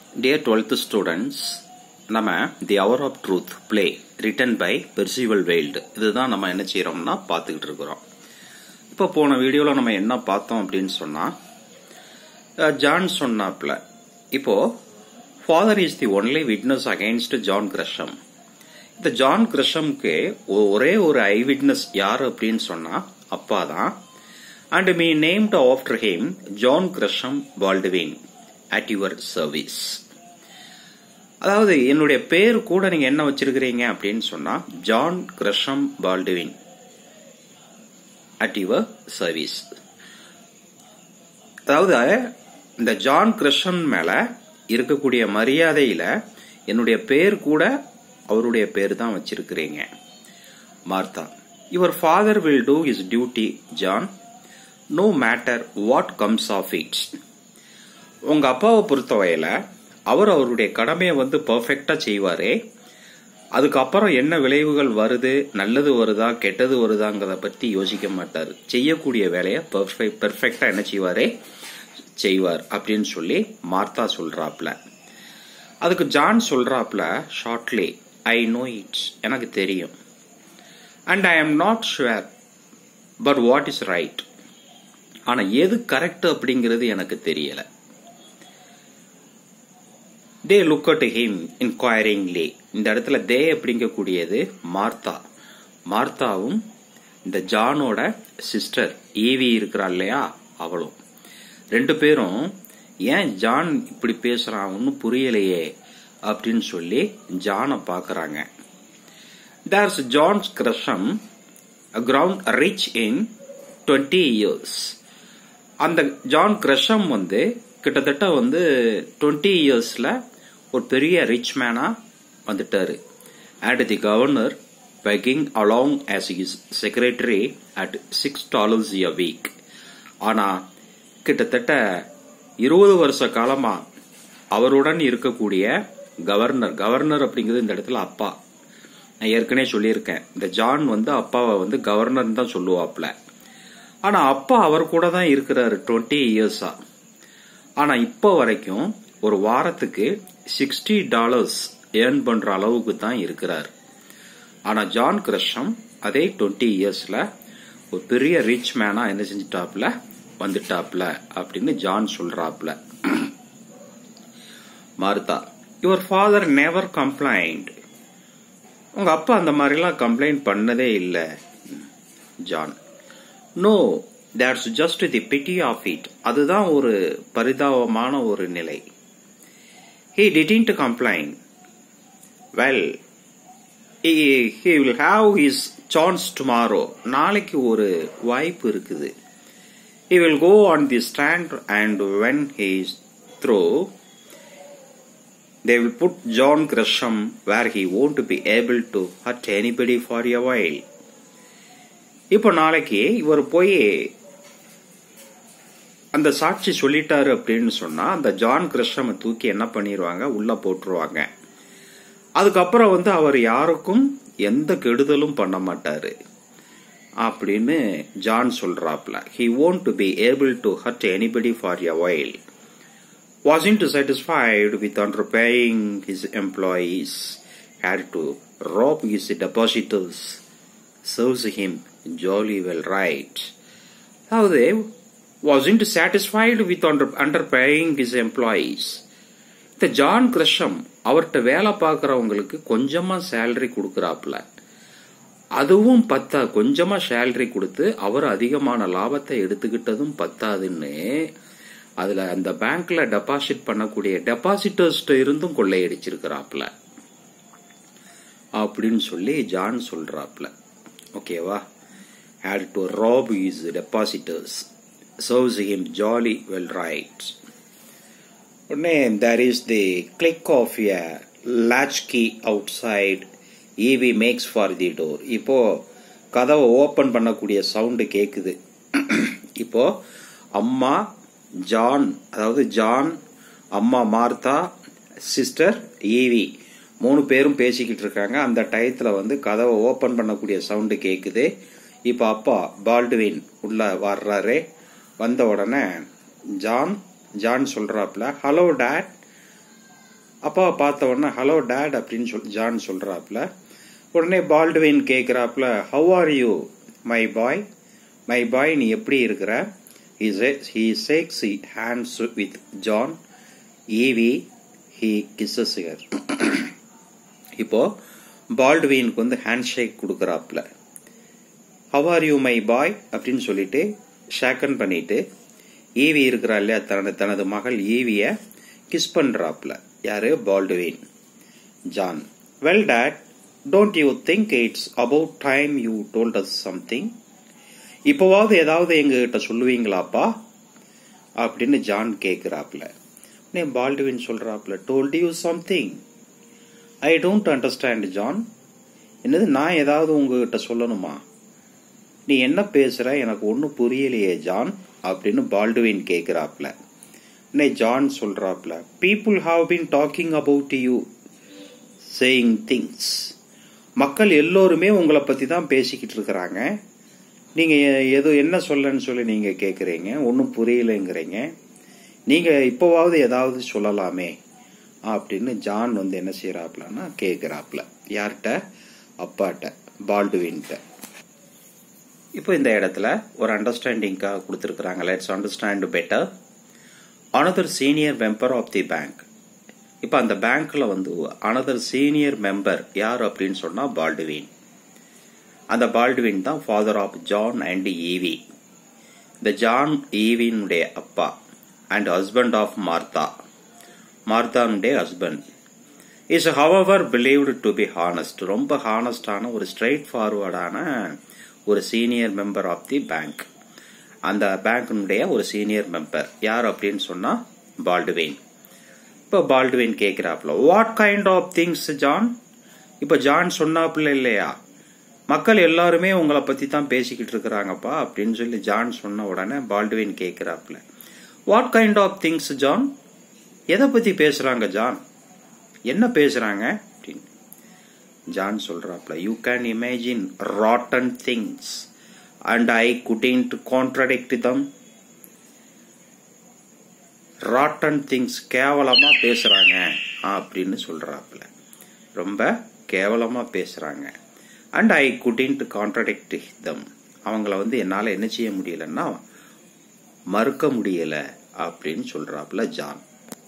Dear 12th students, நம்ம the hour of truth play written by Percival Wilde இதுதான் நம்ம என்ன செய்யறோம்னா பார்த்துக்கிட்டு இருக்கிறோம் இப்போ போன வீடியோவில் நம்ம என்ன பார்த்தோம் அப்படின்னு சொன்னால் ஜான் சொன்னாப்ல இப்போ father is the only witness against John Gresham இந்த ஜான் கிரஷம்க்கு ஒரே ஒரு ஐ விட்னஸ் யார் அப்படின்னு சொன்னா அப்பா தான் and me named after him John Gresham Baldwin at your service அதாவது என்னுடைய பேர் கூட நீங்க என்ன வச்சிருக்கிறீங்க அப்படின்னு சொன்னா John Gresham Baldwin at your service அதாவது இந்த ஜான் கிரஷம் மேல இருக்கக்கூடிய மரியாதையில என்னுடைய பேர் கூட அவருடைய பேர் தான் வச்சிருக்கிறீங்க Martha your father will do his duty John no matter what comes of it உங்க அப்பாவை பொறுத்தவரையில அவர் அவருடைய கடமையை வந்து பர்ஃபெக்டா செய்வாரே அதுக்கப்புறம் என்ன விளைவுகள் வருது நல்லது வருதா கெட்டது வருதாங்கிறத பத்தி யோசிக்க மாட்டார் செய்யக்கூடிய வேலையை பெர்ஃபெக்டா என்ன செய்வாரே செய்வார் அப்படின்னு சொல்லி மார்த்தா சொல்றாப்ல அதுக்கு ஜான் சொல்றாப்ல ஷார்ட்லி ஐ நோ இட்ஸ் எனக்கு தெரியும் and I am not sure but what is right ஆனா எது கரெக்ட் அப்படிங்கிறது எனக்கு தெரியல they look at him inquiringly இந்த இடத்துல தே அப்படிங்கக்கூடியது மார்த்தா மார்த்தாவும் இந்த ஜானோட சிஸ்டர் ஈவி இருக்கிறா இல்லையா அவளும் ரெண்டு பேரும் ஏன் ஜான் இப்படி பேசுறான் ஒன்னும் புரியலையே அப்படின்னு சொல்லி ஜானை பாக்குறாங்க there's John's Gresham grown rich in twenty years அந்த ஜான் கிரஷம் வந்து கிட்டத்தட்ட வந்து டுவெண்ட்டி இயர்ஸ்ல ஒரு பெரிய ரிச் மேனா வந்துட்டாரு and the governor pegging along as his secretary at six dollars a week ஆனா கிட்டத்தட்ட இருபது வருஷ காலமா அவருடன் இருக்கக்கூடிய கவர்னர் கவர்னர் அப்படிங்கிறது இந்த இடத்துல அப்பா நான் ஏற்கனவே சொல்லியிருக்கேன் இந்த ஜான் வந்து அப்பாவை வந்து கவர்னர் தான் சொல்லுவாப்ல ஆனா அப்பா அவர் கூட தான் இருக்கிறாரு டுவெண்ட்டி இயர்ஸா ஆனா இப்போ வரைக்கும் ஒரு வாரத்துக்கு சிக்ஸ்டி டாலர்ஸ் ஏர்ன் பண்ற அளவுக்கு தான் இருக்கிறார் ஆனா ஜான் கிரஷம் அதே டுவெண்ட்டி இயர்ஸ்ல ஒரு பெரிய ரிச் மேனா என்ன செஞ்சிட்டாப்ல வந்துட்டாப்ல அப்படின்னு ஜான் சொல்றாப்ல Martha your father never complained உங்க அப்பா அந்த மாதிரிலாம் கம்ப்ளைண்ட் பண்ணதே இல்லை John no that's just the pity of it அதுதான் ஒரு பரிதாபமான ஒரு நிலை he didn't complain well he will have his chance tomorrow நாளைக்கு ஒரு வாய்ப்பு இருக்குது he will go on the stand and when he is through they will put John Gresham where he won't be able to hurt anybody for a while. இப்போ நாளைக்கு இவர் போய் அந்த சாட்சி சொல்லிட்டாரு அப்படின்னு சொன்னா அந்த ஜான் கிருஷ்ணமை தூக்கி என்ன பண்ணிடுவாங்க உள்ள போட்டுருவாங்க அதுக்கப்புறம் வந்து அவர் யாருக்கும் எந்த கெடுதலும் பண்ண மாட்டாரு அப்படின்னு ஜான் சொல்றாப்ல he won't to be able to hurt anybody for a while wasn't satisfied with underpaying his employees, had to rob his depositors, serves him jolly well right. அதாவது wasn't satisfied with under, underpaying his employees. இந்த John Gresham அவர்கிட்ட வேலை பார்க்கறவங்களுக்கு கொஞ்சமா salary கொடுக்கறாப்ல அதுவும் பத்தா கொஞ்சமா salary கொடுத்து அவர் அதிகமான லாபத்தை எடுத்துக்கிட்டதும் பத்தாதுன்னு அதுல அந்த பேங்க்ல டெபாசிட் பண்ணக்கூடிய டெபாசிட்டர்ஸ்ட இருந்தும் கொள்ளையடிச்சிருக்கிறாப்ல அப்படின்னு சொல்லி ஜான் சொல்றாப்ல ஓகேவா had to rob his depositors serves him jolly well right உடனே there is the click of a latch key outside Evie makes for the door இப்போ கதவை ஓபன் பண்ணக்கூடிய சவுண்டு கேக்குது இப்போ அம்மா ஜான் அதாவது ஜான் அம்மா மார்த்தா சிஸ்டர் ஈவி மூணு பேரும் பேசிக்கிட்டு இருக்காங்க அந்த டயத்துல வந்து கதவை ஓபன் பண்ணக்கூடிய சவுண்டு கேக்குது இப்ப அப்பா பால்டுவின் உள்ள வர்றாரு வந்த உடனே ஜான் ஜான் சொல்றாப்ல ஹலோ டேட் அப்பாவை பார்த்த உடனே ஹலோ டேட் அப்படின்னு சொல் ஜான் சொல்றாப்ல உடனே பால்டுவின் கேட்குறாப்ல how are you my boy my boy நீ எப்படி இருக்கிற he shakes hands with John Evie he kisses her இப்போ பால்டுவினுக்கு வந்து ஹேண்ட் ஷேக் கொடுக்குறாப்ல how are you my boy அப்படின்னு சொல்லிட்டு ஷேக்கன் பண்ணிட்டு ஈவி இருக்கிறா இல்லையா தனது தனது மகள் ஈவிய கிஸ் பண்றாப்ல யாரு Baldwin John well dad don't you think it's about time you told us something இப்போவாவது ஏதாவது எங்ககிட்ட சொல்லுவீங்களாப்பா அப்படின்னு ஜான் கேட்கிறாப்ல உடனே பால்டுவின் சொல்றாப்ல told you something I don't understand John என்னது நான் ஏதாவது உங்ககிட்ட சொல்லணுமா நீ என்ன பேசுற எனக்கு ஒன்னும் புரியலையே ஜான் அப்படின்னு பால்டுவின் கேட்கிறாப்ல உடனே ஜான் சொல்றாப்ல people have been talking about you saying things மக்கள் எல்லோருமே உங்களை பத்தி தான் பேசிக்கிட்டு இருக்கிறாங்க நீங்க ஏதோ என்ன சொல்லன்னு சொல்லி நீங்க கேக்குறீங்க ஒன்னும் புரியலைங்கிறீங்க நீங்க இப்போவாவது ஏதாவது சொல்லலாமே அப்படின்னு ஜான் வந்து என்ன செய்யறாப்லன்னா கேக்குறாப்ல யார்கிட்ட அப்பாட்ட பால்டுவின்ட்ட இப்போ இந்த இடத்துல ஒரு அண்டர்ஸ்டாண்டிங்காக கொடுத்துருக்குறாங்க let's understand better another senior member of the bank இப்போ அந்த பேங்க்ல வந்து அனதர் சீனியர் மெம்பர் யார் அப்படின்னு சொன்னா பால்டுவின் அந்த பால்டுவின் தான் father of John and Evie இந்த ஜான் ஈவினுடைய அப்பா அண்ட் ஹஸ்பண்ட் ஆஃப் மார்த்தா மார்த்தானுடைய husband is however believed to be honest ரொம்ப ஹானஸ்டான ஒரு ஸ்ட்ரைட் ஃபார்வர்டான ஒரு senior member of the bank அந்த பேங்கினுடைய ஒரு சீனியர் மெம்பர் யார் அப்படின்னு சொன்னா பால்டுவின் இப்போ பால்டுவின் கேட்கிறாப்ல what kind of things John இப்போ ஜான் சொன்னாப்புல இல்லையா மக்கள் எல்லாருமே உங்களை பத்தி தான் பேசிக்கிட்டு இருக்கிறாங்கப்பா அப்படின்னு சொல்லி ஜான் சொன்ன உடனே பால்டுவின் கேட்கிறாப்ல what kind of things John எதை பத்தி பேசுறாங்க ஜான் என்ன பேசுறாங்க அப்படின்னு ஜான் சொல்றாப்ல you can imagine rotten things and I couldn't contradict them rotten things கேவலமா பேசுறாங்க அப்படின்னு சொல்றாப்ல ரொம்ப கேவலமா பேசுறாங்க and I couldn't contradict them அவங்கள வந்து என்னால என்ன செய்ய முடியலன்னா மறுக்க முடியல அப்படின்னு சொல்றாப்ல John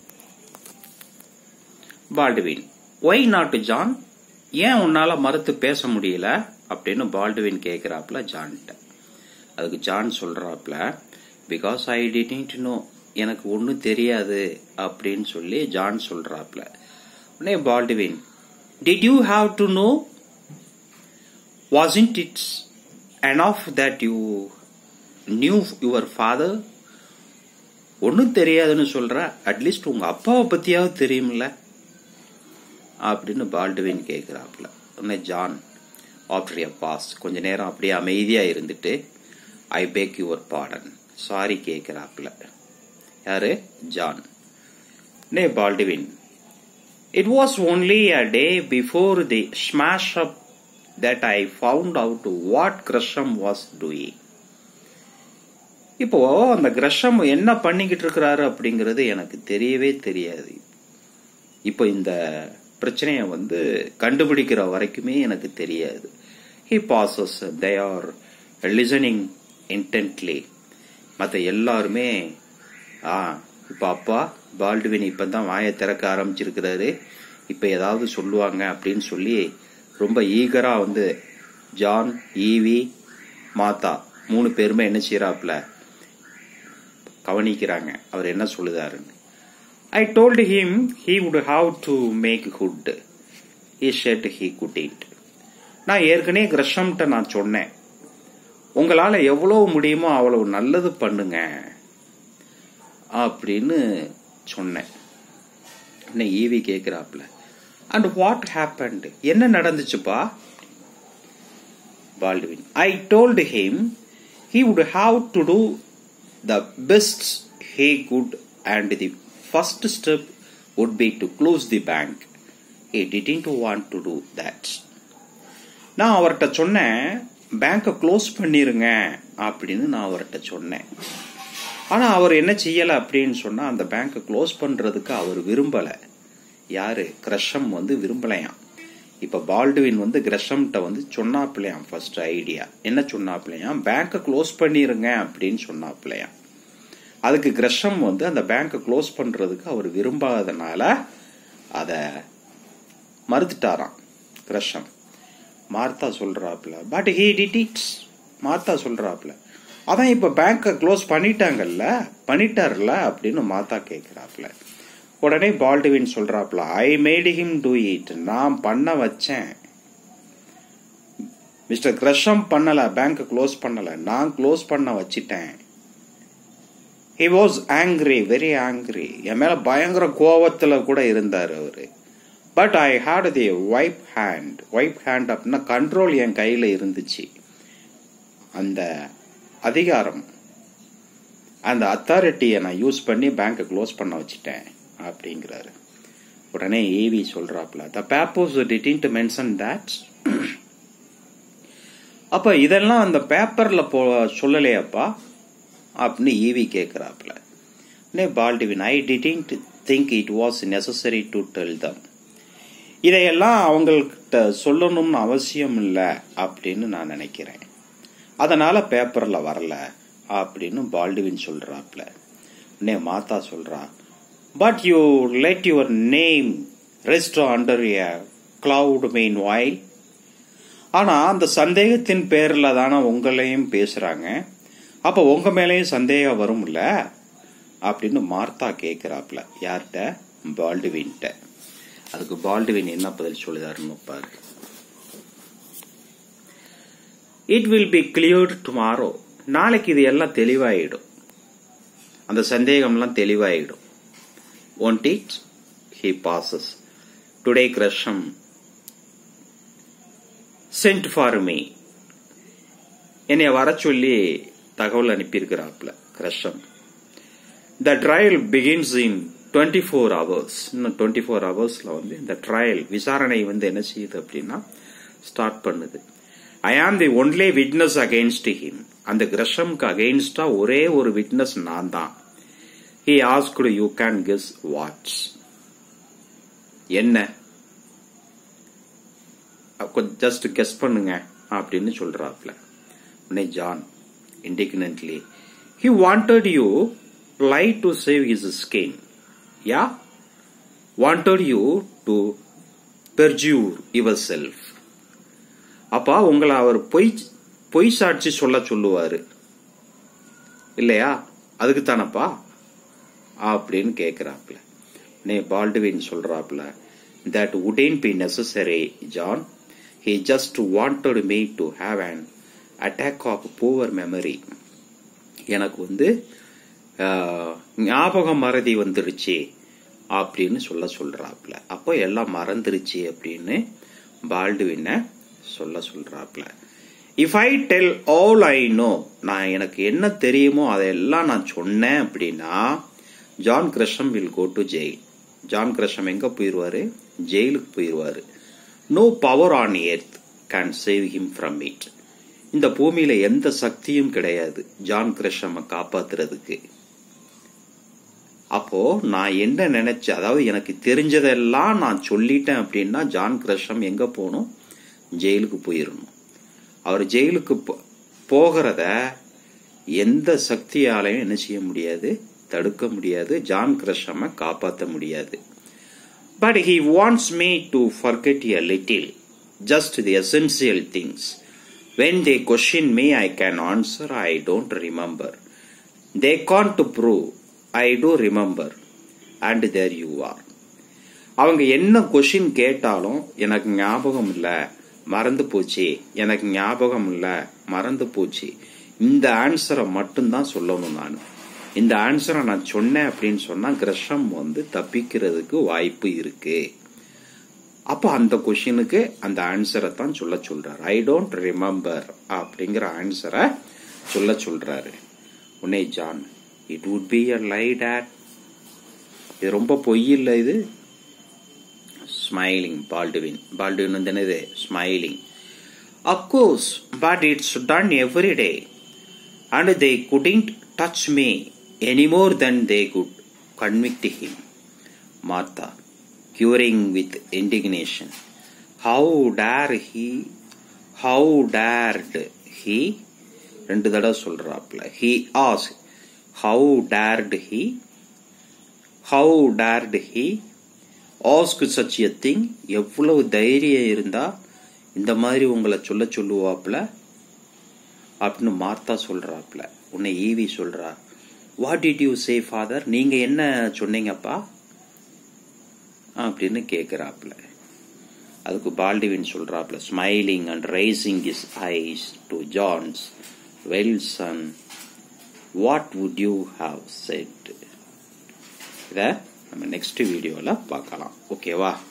Baldwin why not John ஏன் உன்னால மறுத்து பேச முடியல அப்படின்னு பால்டுவின் கேட்கிறாப்ல ஜான்கிட்ட அதுக்கு ஜான் சொல்றாப்ல பிகாஸ் ஐ டிடன்ட் நோ எனக்கு ஒன்றும் தெரியாது அப்படின்னு சொல்லி ஜான் சொல்றாப்ல உடனே Baldwin did you have to know wasn't it's enough that you knew your father ஒன்றும் தெரியாதுன்னு சொல்ற அட்லீஸ்ட் உங்க அப்பாவை பத்தியாவது தெரியும்ல அப்படின்னு பால்டுவின் கேட்கிறாப்ல உடனே ஜான் ஆஃப்டர் எ பாஸ் கொஞ்ச நேரம் அப்படியே அமைதியா இருந்துட்டு I beg your pardon sorry கேட்கிறாப்ல யாரு John no Baldwin it was only a day before the smash up that I found out what Gresham was doing இப்போ அந்த கிரஷம் என்ன பண்ணிக்கிட்டு இருக்கிறாரு அப்படிங்கிறது எனக்கு தெரியவே தெரியாது இப்போ இந்த பிரச்சனையை வந்து கண்டுபிடிக்கிற வரைக்குமே எனக்கு தெரியாது he pauses they are listening intently மற்ற எல்லாருமே ஆ இப்போ அப்பா பால்டுவின் இப்போ தான் வாயை திறக்க ஆரம்பிச்சிருக்கிறாரு இப்போ ஏதாவது சொல்லுவாங்க அப்படின்னு சொல்லி ரொம்ப ஈகரா வந்து ஜான் ஈவி மாதா மூணு பேருமே என்ன செய்யறாப்ல கவனிக்கிறாங்க அவர் என்ன சொல்லுதாருன்னு I told him he would have to make good he said he could it நான் ஏற்கனவே கிரஷம்கிட்ட நான் சொன்னேன் உங்களால எவ்வளவு முடியுமோ அவ்வளவு நல்லது பண்ணுங்க அப்படின்னு சொன்னேன் என்ன ஈவி கேட்கிறாப்ல அண்ட் வாட் ஹேப்பன்ட் என்ன நடந்துச்சுப்பா Baldwin I told him he would have to do the best he could and the first step would be to close the bank he didn't want to do that நான் அவர்கிட்ட சொன்னேன் பேங்கை close பண்ணிருங்க அப்படின்னு நான் அவர்கிட்ட சொன்னேன் ஆனா அவர் என்ன செய்யல அப்படின்னு சொன்னா அந்த பேங்கை க்ளோஸ் பண்றதுக்கு அவர் விரும்பல யாரு கிரஷம் வந்து விரும்பலையாம் இப்ப பால்டுவின் வந்து கிரஷம்கிட்ட வந்து சொன்னாப்பிலையாம் ஃபர்ஸ்ட் ஐடியா என்ன சொன்னாப்பிலையாம் பேங்கை க்ளோஸ் பண்ணிருங்க அப்படின்னு சொன்னாப்பிலையாம் அதுக்கு கிரஷம் வந்து அந்த பேங்கை க்ளோஸ் பண்றதுக்கு அவர் விரும்பாதனால அத மறுத்துட்டாராம் கிரஷம் மார்த்தா சொல்றாப்ல but he did it Martha சொல்றாப்ல அதான் இப்ப பேங்கை க்ளோஸ் பண்ணிட்டாங்கல்ல பண்ணிட்டார்ல அப்படின்னு மாத்தா கேக்குறாப்ல உடனே பால்டுவின் சொல்றாப்ல I made him do it நான் பண்ண வச்சேன் மிஸ்டர் கிரஷம் பண்ணல பேங்க் க்ளோஸ் பண்ணல நான் க்ளோஸ் பண்ண வச்சிட்டேன் he was angry very angry என் மேல பயங்கர கோவத்துல கூட இருந்தார் அவரு but I had the whip hand whip hand அப்படின்னா கண்ட்ரோல் என் கையில இருந்துச்சு அந்த அதிகாரம் அந்த அத்தாரிட்டியை நான் யூஸ் பண்ணி பேங்கை க்ளோஸ் பண்ண வச்சுட்டேன் அப்படிங்கிறாரு உடனே ஏவி சொல்றாப்ல the papers didn't to mention that அப்ப இதெல்லாம் அந்த பேப்பர்ல போ சொல்லலையாப்பா அப்படின்னு ஈவி கேட்கிறாப்ல no Baldwin I didn't think it was necessary to tell them இதையெல்லாம் அவங்கள்கிட்ட சொல்லணும்னு அவசியம் இல்லை அப்படின்னு நான் நினைக்கிறேன் அதனால பேப்பர்ல வரல அப்படின்னு பால்டிவின் சொல்றாப்ல உடனே மாத்தா சொல்றா but you let your name rest under a cloud மெயின் வாயில் ஆனா அந்த சந்தேகத்தின் பேர்ல தானே உங்களையும் பேசுறாங்க அப்ப உங்க மேலேயும் சந்தேகம் வரும்ல அப்படின்னு மார்த்தா கேக்குறாப்ல யார்கிட்ட பால்டுவின்ட்ட அதுக்கு பால்டுவின் என்ன பதில் சொல்லுதாருன்னு பாரு it will be cleared tomorrow நாளைக்கு இது எல்லாம் தெளிவாயிடும் அந்த சந்தேகம்லாம் தெளிவாயிடும் won't it? He passes. Today Gresham sent for me. என்னை வர சொல்லி தகவல் அனுப்பியிருக்கிறாப்ல Gresham the trial begins in twenty four hours இன்னும் டுவெண்ட்டி ஃபோர் ஹவர்ஸ்ல வந்து இந்த ட்ரையல் விசாரணை வந்து என்ன செய்யுது அப்படின்னா ஸ்டார்ட் பண்ணுது I am the only witness against him அந்த கிரஷம்க்கு அகெயின்ஸ்டா ஒரே ஒரு விட்னஸ் நான் தான் he asked you can guess what என்ன ஜஸ்ட் கெஸ் பண்ணுங்க அப்படின்னு சொல்றாப்ல உடனே John indignantly he wanted you lie to save his skin யா wanted you to perjure yourself அப்பா உங்களை அவர் பொய் பொய் சாட்சி சொல்ல சொல்லுவாரு இல்லையா அதுக்கு தானப்பா அப்படின்னு கேட்கிறாப்ல நே பால்டுவின் சொல்றாப்ல that wouldn't be necessary John he just wanted me to have an attack of poor memory எனக்கு வந்து ஞாபகம் மறதி வந்துருச்சு அப்படின்னு சொல்ல சொல்றாப்ல அப்போ எல்லாம் மறந்துருச்சு அப்படின்னு பால்டுவின சொல்ல சொல்றாப்ல if I tell all I know நான் எனக்கு என்ன தெரியுமோ அதையெல்லாம் நான் சொன்னேன் அப்படின்னா John Gresham will go to jail John Gresham எங்க போயிருவாரு ஜெயிலுக்கு போயிருவாரு no power on earth can save him from it இந்த பூமியில எந்த சக்தியும் கிடையாது ஜான் கிரஷம காப்பாத்துறதுக்கு அப்போ நான் என்ன நினைச்ச அதாவது எனக்கு தெரிஞ்சதெல்லாம் நான் சொல்லிட்டேன் அப்படின்னா ஜான் கிரஷம் எங்க போகணும் ஜெயிலுக்கு போயிடணும் அவர் ஜெயிலுக்கு போகிறத எந்த சக்தியாலையும் என்ன செய்ய முடியாது தடுக்க முடியாது ஜான் கிரஷம காப்பாற்ற முடியாது but he wants me to forget a little just the essential things when they question me I can answer I don't remember they can't to prove I do remember and there you are அவங்க என்ன question கேட்டாலும் எனக்கு ஞாபகம் இல்லை மறந்து போச்சு எனக்கு ஞாபகம் இல்லை மறந்து போச்சு இந்த ஆன்சரை மட்டும்தான் சொல்லணும் நான் இந்த ஆன்சரை நான் சொன்னேன் அப்படின்னு சொன்னா கிரஷம் வந்து தப்பிக்கிறதுக்கு வாய்ப்பு இருக்கு அப்போ அந்த கொஷினுக்கு அந்த ஆன்சரை தான் சொல்ல சொல்றாரு ஐ டோன்ட் ரிமெம்பர் அப்படிங்கிற ஆன்சரை சொல்ல சொல்றாரு உன்னே John it would be a lie dad இது ரொம்ப பொய் இல்லை இது ஸ்மைலிங் பால்டுவின் பால்டுவின் வந்து என்னது smiling of course but it's done every day and they couldn't touch me any more than they could convict him. Martha, curing with indignation. How dare he? How dared he? ரெண்டு தடவை சொல்றாப்ல he asked how dared he how dared he ask such a thing எவ்வளவு தைரியம் இருந்தா இந்த மாதிரி உங்களை சொல்ல சொல்லுவாப்ல அப்படின்னு மார்த்தா சொல்றாப்ல உன்னை ஈவி சொல்றா what did you say father நீங்க என்ன சொன்னீங்கப்பா அப்படின்னு கேட்கிறாப்ல அதுக்கு பால்டிவின் சொல்றாப்ல smiling and raising his eyes to John's well son what would you have said இதை நம்ம நெக்ஸ்ட் வீடியோவில் பார்க்கலாம் ஓகேவா